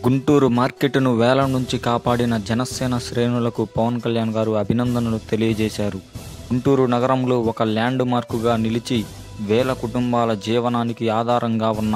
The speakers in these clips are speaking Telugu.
గుంటూరు మార్కెట్ను వేలం నుంచి కాపాడిన జనసేన శ్రేణులకు పవన్ కళ్యాణ్ గారు అభినందనలు తెలియజేశారు గుంటూరు నగరంలో ఒక ల్యాండ్ మార్కుగా నిలిచి వేల కుటుంబాల జీవనానికి ఆధారంగా ఉన్న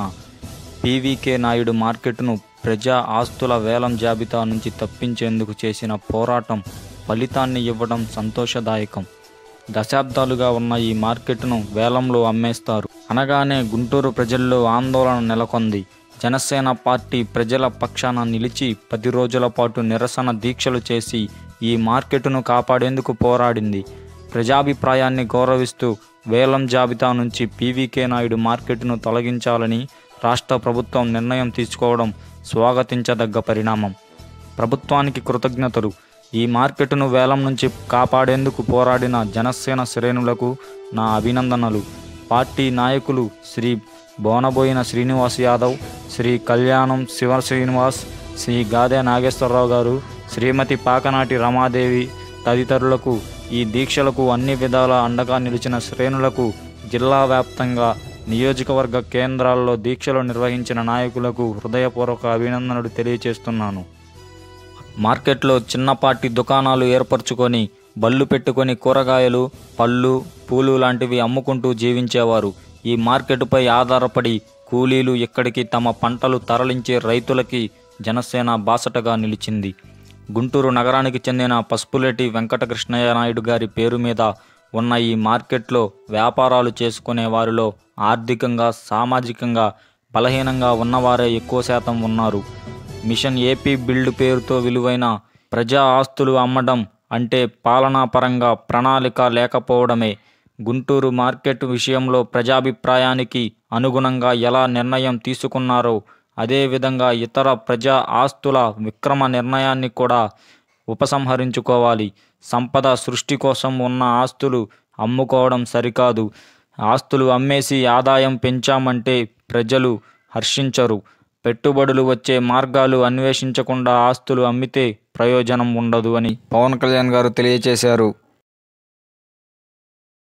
పీవీకే నాయుడు మార్కెట్ను ప్రజా ఆస్తుల వేలం జాబితా నుంచి తప్పించేందుకు చేసిన పోరాటం ఫలితాన్ని ఇవ్వడం సంతోషదాయకం దశాబ్దాలుగా ఉన్న ఈ మార్కెట్ను వేలంలో అమ్మేస్తారు అనగానే గుంటూరు ప్రజల్లో ఆందోళన నెలకొంది జనసేన పార్టీ ప్రజల పక్షాన నిలిచి పది రోజుల పాటు నిరసన దీక్షలు చేసి ఈ మార్కెట్ను కాపాడేందుకు పోరాడింది ప్రజాభిప్రాయాన్ని గౌరవిస్తూ వేలం జాబితా నుంచి పీవీకే నాయుడు మార్కెట్ను తొలగించాలని రాష్ట్ర ప్రభుత్వం నిర్ణయం తీసుకోవడం స్వాగతించదగ్గ పరిణామం ప్రభుత్వానికి కృతజ్ఞతలు ఈ మార్కెట్ను వేలం నుంచి కాపాడేందుకు పోరాడిన జనసేన శ్రేణులకు నా అభినందనలు పార్టీ నాయకులు శ్రీ బోనబోయిన శ్రీనివాస్ యాదవ్ శ్రీ కళ్యాణం శివ శ్రీనివాస్ శ్రీ గాదే నాగేశ్వరరావు గారు శ్రీమతి పాకనాటి రమాదేవి తదితరులకు ఈ దీక్షలకు అన్ని విధాల అండగా నిలిచిన శ్రేణులకు జిల్లా వ్యాప్తంగా నియోజకవర్గ కేంద్రాల్లో దీక్షలు నిర్వహించిన నాయకులకు హృదయపూర్వక అభినందనలు తెలియజేస్తున్నాను మార్కెట్లో చిన్నపాటి దుకాణాలు ఏర్పరచుకొని బళ్ళు పెట్టుకొని కూరగాయలు పళ్ళు పూలు లాంటివి అమ్ముకుంటూ జీవించేవారు ఈ మార్కెట్పై ఆధారపడి కూలీలు ఇక్కడికి తమ పంటలు తరలించే రైతులకి జనసేన బాసటగా నిలిచింది గుంటూరు నగరానికి చెందిన పసుపులేటి వెంకటకృష్ణయ్య నాయుడు గారి పేరు మీద ఉన్న ఈ మార్కెట్లో వ్యాపారాలు చేసుకునే వారిలో ఆర్థికంగా సామాజికంగా బలహీనంగా ఉన్నవారే ఎక్కువ శాతం ఉన్నారు మిషన్ ఏపీ బిల్డ్ పేరుతో విలువైన ప్రజా ఆస్తులు అమ్మడం అంటే పాలనాపరంగా ప్రణాళిక లేకపోవడమే గుంటూరు మార్కెట్ విషయంలో ప్రజాభిప్రాయానికి అనుగుణంగా ఎలా నిర్ణయం తీసుకున్నారో అదేవిధంగా ఇతర ప్రజా ఆస్తుల విక్రమ నిర్ణయాన్ని కూడా ఉపసంహరించుకోవాలి సంపద సృష్టి కోసం ఉన్న ఆస్తులు అమ్ముకోవడం సరికాదు ఆస్తులు అమ్మేసి ఆదాయం పెంచామంటే ప్రజలు హర్షించరు పెట్టుబడులు వచ్చే మార్గాలు అన్వేషించకుండా ఆస్తులు అమ్మితే ప్రయోజనం ఉండదు అని పవన్ కళ్యాణ్ గారు తెలియజేశారు